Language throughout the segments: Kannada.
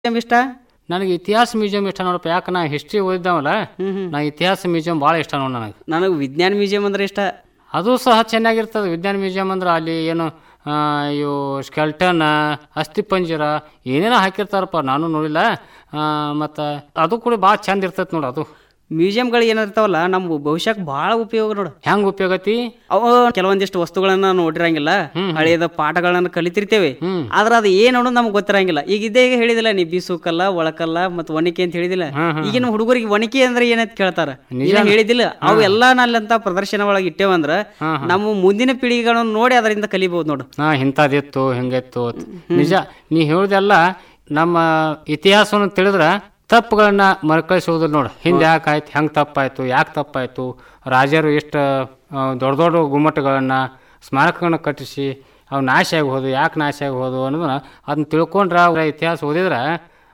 ಮ್ಯೂಸಿಯಂ ಇಷ್ಟ ನನಗೆ ಇತಿಹಾಸ ಮ್ಯೂಸಿಯಂ ಇಷ್ಟ ನೋಡಪ್ಪ ಯಾಕೆ ನಾ ಹಿಸ್ಟ್ರಿ ಓದಿದ್ದವಲ್ಲ ಹ್ಮ್ ಹ್ಮ್ ನಾ ಇತಿಹಾಸ ಮ್ಯೂಸಿಯಂ ಭಾಳ ಇಷ್ಟ ನೋಡಿ ನನಗೆ ನನಗೆ ವಿಜ್ಞಾನ ಮ್ಯೂಸಿಯಂ ಅಂದ್ರೆ ಇಷ್ಟ ಅದು ಸಹ ಚೆನ್ನಾಗಿರ್ತದೆ ವಿಜ್ಞಾನ ಮ್ಯೂಸಿಯಂ ಅಂದ್ರೆ ಅಲ್ಲಿ ಏನು ಆ, ಇವು ಸ್ಕೆಲ್ಟನ್ ಅಸ್ಥಿಪಂಜರ ಏನೇನೋ ಹಾಕಿರ್ತಾರಪ್ಪ ನಾನು ನೋಡಿಲ್ಲ ಮತ್ತು ಅದು ಕೂಡ ಭಾಳ ಚಂದ ಇರ್ತೈತೆ ನೋಡು ಅದು ಮ್ಯೂಸಿಯಂಗಳು ಏನಿರ್ತಾವಲ್ಲ ನಮ್ಮ ಭವಿಷ್ಯಕ್ಕೆ ಭಾಳ ಉಪಯೋಗ ನೋಡು ಹೆಂಗೆ ಉಪಯೋಗ ಐತಿ ಅವು ಕೆಲವೊಂದಿಷ್ಟು ವಸ್ತುಗಳನ್ನ ನೋಡಿರಂಗಿಲ್ಲ ಹಳೆಯದ ಪಾಠಗಳನ್ನ ಕಲಿತಿರ್ತೇವೆ ಹ್ಮ್. ಆದ್ರೆ ಅದು ಏನು ಅನ್ನೋದು ನಮ್ಗೆ ಗೊತ್ತಿರಂಗಿಲ್ಲ ಈಗ ಇದೇ ಈಗ ಹೇಳಿದಿಲ್ಲ ನೀ ಬೀಸುಕಲ್ಲ ಒಳಕಲ್ಲ ಮತ್ತು ಒಣಿಕೆ ಅಂತ ಹೇಳಿದಿಲ್ಲ ಈಗಿನ ಹುಡುಗರಿಗೆ ಒಣಿಕೆ ಅಂದ್ರೆ ಏನಂತ ಕೇಳ್ತಾರ ನೀನ ಹೇಳಿದಿಲ್ಲ ಅವು ಎಲ್ಲಾ ನಲ್ಲಂತ ಪ್ರದರ್ಶನ ಒಳಗೆ ಇಟ್ಟೇವಂದ್ರ ನಮ್ಮ ಮುಂದಿನ ಪೀಳಿಗೆಗಳನ್ನು ನೋಡಿ ಅದರಿಂದ ಕಲಿಬಹುದು ನೋಡು ಹಾಂ ಇಂಥದ್ದಿತ್ತು ಹಿಂಗಿತ್ತು ಅಂತ. ನಿಜ ನೀ ಹೇಳ್ದೆಲ್ಲ ನಮ್ಮ ಇತಿಹಾಸವನ್ನು ತಿಳಿದ್ರೆ ತಪ್ಪುಗಳನ್ನ ಮರುಕಳಿಸೋದು ನೋಡು ಹಿಂದೆ ಯಾಕೆ ಆಯ್ತು ಹೆಂಗೆ ತಪ್ಪಾಯ್ತು ಯಾಕೆ ತಪ್ಪಾಯ್ತು ರಾಜರು ಎಷ್ಟು ಆ, ದೊಡ್ಡ ದೊಡ್ಡ ಗುಮ್ಮಟಗಳನ್ನು ಸ್ಮಾರಕಗಳನ್ನ ಕಟ್ಟಿಸಿ ಅವು ನಾಶ ಆಗಿ ಹೋದು ಯಾಕೆ ನಾಶ ಆಗಿ ಹೋದು ಅನ್ನೋದನ್ನ ಅದನ್ನ ತಿಳ್ಕೊಂಡ್ರೆ ಅವ್ರ ಇತಿಹಾಸ ಓದಿದ್ರೆ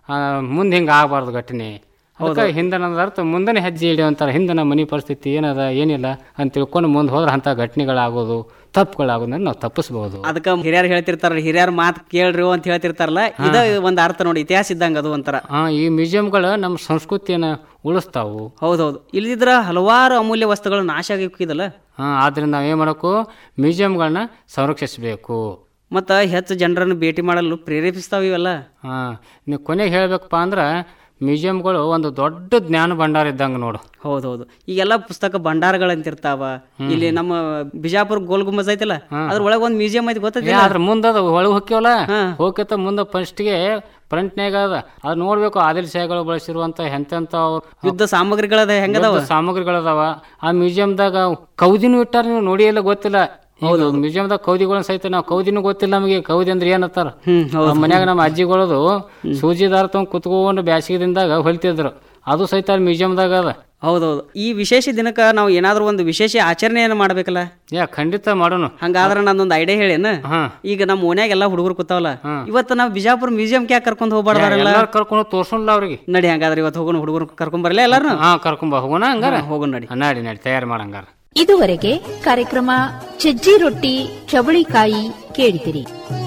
ಮುಂದೆ ಹಿಂಗೆ ಆಗಬಾರ್ದು ಘಟನೆ ಅದಕ್ಕೆ ಹಿಂದೆ ನನ್ನ ಅರ್ಥ ಮುಂದನೆ ಹೆಜ್ಜೆ ಹಿಡಿಯುವಂತಾರೆ ಹಿಂದೆ ನಮ್ಮ ಮನೆ ಪರಿಸ್ಥಿತಿ ಏನದ ಏನಿಲ್ಲ ಅಂತ ತಿಳ್ಕೊಂಡು ಮುಂದೆ ಹೋದ್ರೆ ಅಂಥ ಘಟನೆಗಳಾಗೋದು ತಪ್ಪುಗಳಾಗೋದನ್ನ ನಾವು ತಪ್ಪಿಸ್ಬೋದು ಅದಕ್ಕ ಹಿರಿಯರು ಹೇಳ್ತಿರ್ತಾರ ಹಿರಿಯರ ಮಾತು ಕೇಳ್ರಿ ಅಂತ ಹೇಳ್ತಿರ್ತಾರಲ್ಲ ಇದ ಒಂದ್ ಅರ್ಥ ನೋಡಿ ಇತಿಹಾಸ ಇದ್ದಂಗ ಅದು ಒಂಥರ ಆ, ಈ ಮ್ಯೂಸಿಯಂಗಳು ನಮ್ಮ ಸಂಸ್ಕೃತಿಯನ್ನು ಉಳಿಸ್ತಾವು ಹೌದೌದು ಇಲ್ದಿದ್ರ ಹಲವಾರು ಅಮೂಲ್ಯ ವಸ್ತುಗಳು ನಾಶ ಆಗಿಕ್ಕಿದಲ್ಲ ಹಾಂ ಆದ್ರಿಂದ ನಾವು ಏನು ಮಾಡಬೇಕು ಮ್ಯೂಸಿಯಂಗಳನ್ನ ಸಂರಕ್ಷಿಸಬೇಕು ಮತ್ತ ಹೆಚ್ಚು ಜನರನ್ನು ಭೇಟಿ ಮಾಡಲು ಪ್ರೇರೇಪಿಸ್ತಾವ ಇವೆಲ್ಲ ಹಾಂ ನೀವು ಕೊನೆಗೆ ಹೇಳಬೇಕಪ್ಪ ಅಂದ್ರೆ ಮ್ಯೂಸಿಯಂಗಳು ಒಂದು ದೊಡ್ಡ ಜ್ಞಾನ ಭಂಡಾರ ಇದ್ದಂಗೆ ನೋಡು ಹೌದೌದು ಈಗೆಲ್ಲ ಪುಸ್ತಕ ಭಂಡಾರಗಳಂತಿರ್ತಾವ ಇಲ್ಲಿ ನಮ್ಮ ಬಿಜಾಪುರ ಗೋಲ್ ಗುಂಬಜ್ ಐತಲ್ಲ ಅದ್ರ ಒಳಗ ಒಂದ್ ಮ್ಯೂಸಿಯಂ ಐತಿ ಏ, ಗೊತ್ತೈತಿಲ್ಲ ಅದ್ರ ಮುಂದೆ ಅದು ಒಳಗೆ ಹೋಗ್ಯವಲ್ಲ ಹಾ. ಹೋಗ್ಯತ ಮುಂದೆ ಫಸ್ಟ್ಗೆ ಫ್ರಂಟ್ನಾಗ ಅದ ಅದು ನೋಡ್ಬೇಕು ಆದಿಲ್ ಶಾಹಿಗಳು ಬಳಸಿರುವಂಥ ಎಂತೆಂಥ ಅವ್ರು ಯುದ್ಧ ಸಾಮಗ್ರಿಗಳದ ಹೆಂಗದಾವ ದೊಡ್ಡ ಸಾಮಗ್ರಿಗಳದಾವ ಆ ಮ್ಯೂಸಿಯಂದಾಗ ಕೌದಿನೂ ಇಟ್ಟಾರ ನೀವು ನೋಡಿ ಎಲ್ಲ ಗೊತ್ತಿಲ್ಲ ಹೌದು ಮ್ಯೂಸಿಯಂದಾಗ ಕೌದಿಗಳನ್ನ ಸಹಿತ ನಾವು ಕೌದಿನೂ ಗೊತ್ತಿಲ್ಲ ನಮಗೆ ಕೌದಿ ಅಂದ್ರೆ ಏನತ್ತಾರ ಹ್ಮ್ ಹೌದು ನಮ್ಮ ಮನ್ಯಾಗ ನಮ್ಮ ಅಜ್ಜಿಗಳದು ಸೂಜಿ ದಾರ ತಗೊಂಡ್ ಕುತ್ಕೊಂಡು ಬ್ಯಾಸಿಗೆದಿಂದಾಗ ಹೊಲಿತಿದ್ರು ಅದು ಸಹಿತ ಅಲ್ಲಿ ಮ್ಯೂಸಿಯಂದಾಗ ಅದ ಹೌದೌದು ಈ ವಿಶೇಷ ದಿನಕ್ಕ ನಾವು ಏನಾದ್ರೂ ಒಂದು ವಿಶೇಷ ಆಚರಣೆಯನ್ನು ಮಾಡ್ಬೇಕಲ್ಲ ಯಾ ಖಂಡಿತ ಮಾಡೋಣ ಹಂಗಾದ್ರ ನಂದೊಂದು ಐಡಿಯಾ ಹೇಳೇನ ಹಾ ಈಗ ನಮ್ಮ ಓನ್ಯಾಗ ಎಲ್ಲಾ ಹುಡುಗರು ಕೂತಾವಲ್ಲ ಇವತ್ತು ನಾವು ಬಿಜಾಪುರ ಮ್ಯೂಸಿಯಂ ಯಾಕೆ ಕರ್ಕೊಂಡ್ ಹೋಗ್ಬಾರ್ದಾರಲ್ಲ ಎಲ್ಲಾರು ಕರ್ಕೊಂಡು ತೋರ್ಸೋಲ್ಲ ಅವ್ರಿಗೆ ನಡಿ ಹಂಗಾದ್ರೆ ಇವತ್ತು ಹೋಗೋಣ ಹುಡುಗರು ಕರ್ಕೊಂಡ್ ಬರಲ್ಲ ಎಲ್ಲಾರು ಹಾ ಕರ್ಕೊಂಬ ಹೋಗೋಣ ಹಂಗಾರ ಹೋಗೋಣ ನಡಿ ಹಾ, ನಡಿ ನಡಿ ತಯಾರು ಮಾಡಂಗಾರ ಇದುವರೆಗೆ ಕಾರ್ಯಕ್ರಮ ಸಜ್ಜಿ ರೊಟ್ಟಿ ಚವಳಿಕಾಯಿ ಕೇಳಿದಿರಿ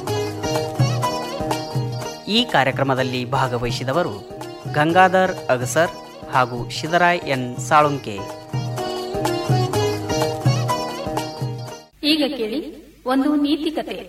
ಈ ಕಾರ್ಯಕ್ರಮದಲ್ಲಿ ಭಾಗವಹಿಸಿದವರು ಗಂಗಾಧರ್ ಅಗಸರ್ ಹಾಗೂ ಶಿದರಾಯ್ ಎನ್ ಸಾಳುಂಕೆ ಈಗ ಕೇಳಿ ಒಂದು ನೀತಿ ಕತೆ